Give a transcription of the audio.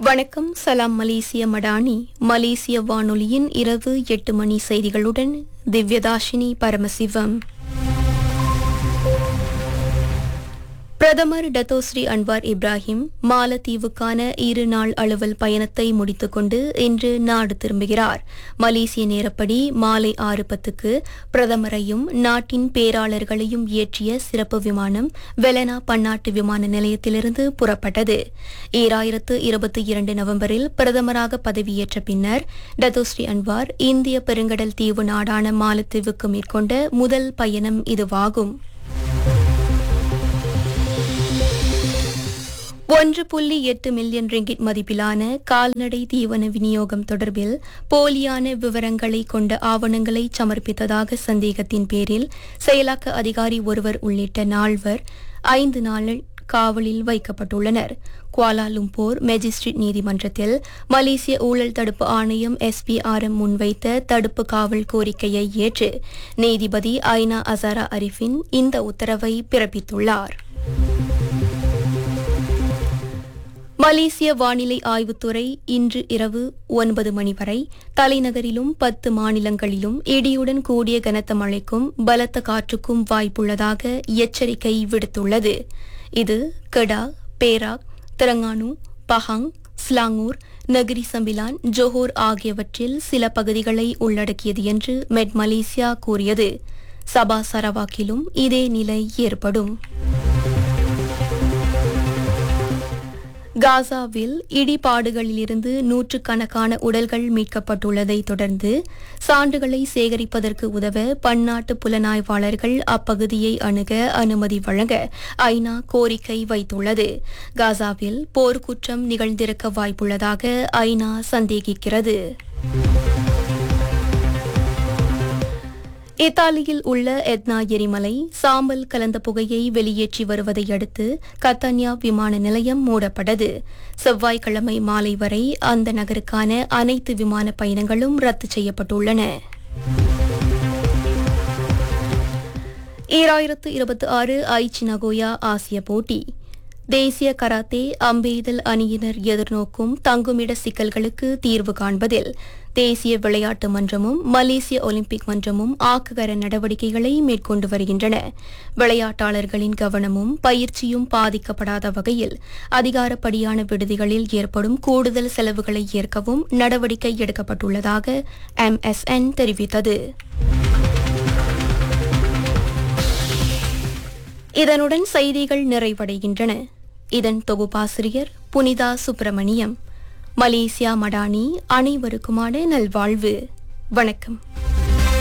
வணக்கம் சலாம் மலேசிய மடானி மலேசிய வானொலியின் இரவு எட்டு மணி செய்திகளுடன் திவ்யதாஷினி பரமசிவம் பிரதமர் டத்தோஸ்ரீ அன்வார் இப்ராஹிம் மாலத்தீவுக்கான இரு நாள் அலுவல் பயணத்தை முடித்துக்கொண்டு இன்று நாடு திரும்புகிறார் மலேசிய நேரப்படி மாலை ஆறு பத்துக்கு பிரதமரையும் நாட்டின் பேராளர்களையும் ஏற்றிய சிறப்பு விமானம் வெலனா பன்னாட்டு விமான நிலையத்திலிருந்து புறப்பட்டது ஈராயிரத்து இருபத்தி இரண்டு நவம்பரில் பிரதமராக பதவியேற்ற பின்னர் டத்தோஸ்ரீ அன்வார் இந்திய பெருங்கடல் தீவு நாடான மாலத்தீவுக்கு மேற்கொண்ட முதல் பயணம் இதுவாகும் ஒன்று புள்ளி எட்டு மில்லியன் ரிங்கிட் மதிப்பிலான கால்நடை தீவன விநியோகம் தொடர்பில் போலியான விவரங்களை கொண்ட ஆவணங்களை சமர்ப்பித்ததாக சந்தேகத்தின் பேரில் செயலாக்க அதிகாரி ஒருவர் உள்ளிட்ட நால்வர் ஐந்து நாள் காவலில் வைக்கப்பட்டுள்ளனர் குவாலாலும்பூர் மேஜிஸ்ட்ரேட் நீதிமன்றத்தில் மலேசிய ஊழல் தடுப்பு ஆணையம் எஸ்பிஆர்எம் முன்வைத்த தடுப்பு காவல் கோரிக்கையை ஏற்று நீதிபதி ஐனா அசாரா அரிஃபின் இந்த உத்தரவை பிறப்பித்துள்ளார் மலேசிய வானிலை ஆய்வுத்துறை இன்று இரவு ஒன்பது மணி வரை தலைநகரிலும் பத்து மாநிலங்களிலும் இடியுடன் கூடிய கனத்த மழைக்கும் பலத்த காற்றுக்கும் வாய்ப்புள்ளதாக எச்சரிக்கை விடுத்துள்ளது இது Kedah Perak Terengganu Pahang Selangor Negeri Sembilan Johor ஆகியவற்றில் சில பகுதிகளை உள்ளடக்கியது என்று மெட் மலேசியா கூறியது சபா சரவாக்கிலும் இதே நிலை ஏற்படும் காசாவில் இடிபாடுகளிலிருந்து நூற்றுக்கணக்கான உடல்கள் மீட்கப்பட்டுள்ளதை தொடர்ந்து சான்றுகளை சேகரிப்பதற்கு உதவ பன்னாட்டு புலனாய்வாளர்கள் அப்பகுதியை அணுக அனுமதி வழங்க ஐநா கோரிக்கை வைத்துள்ளது காசாவில் போர்க்குற்றம் நிகழ்ந்திருக்க வாய்ப்புள்ளதாக ஐநா சந்தேகிக்கிறது இத்தாலியில் உள்ள எத்னா எரிமலை சாம்பல் கலந்த புகையை வெளியேற்றி வருவதை அடுத்து கத்தான்யா விமான நிலையம் மூடப்பட்டது செவ்வாய்க்கிழமை மாலை வரை அந்த நகருக்கான அனைத்து விமான பயணங்களும் ரத்து செய்யப்பட்டுள்ளன ஈராயிரத்து இருபத்தி ஆறு ஐச்சி நகோயா ஆசிய போட்டி தேசிய கராத்தே அம்பெய்தல் அணியினர் எதிர்நோக்கும் தங்குமிட சிக்கல்களுக்கு தீர்வு காண்பதில் தேசிய விளையாட்டு மன்றமும் மலேசிய ஒலிம்பிக் மன்றமும் ஆக்குகர நடவடிக்கைகளை மேற்கொண்டு வருகின்றன விளையாட்டாளர்களின் கவனமும் பயிற்சியும் பாதிக்கப்படாத வகையில் அதிகாரப்படியான விடுதிகளில் ஏற்படும் கூடுதல் செலவுகளை ஏற்கவும் நடவடிக்கை எடுக்கப்பட்டுள்ளதாக எம்எஸ்என் தெரிவித்தது இதனுடன் செய்திகள் நிறைவடைகின்றன இதன் தொகுப்பாசிரியர் புனிதா சுப்பிரமணியம் மலேசியா மடானி அனைவருக்குமான நல்வாழ்வு வணக்கம்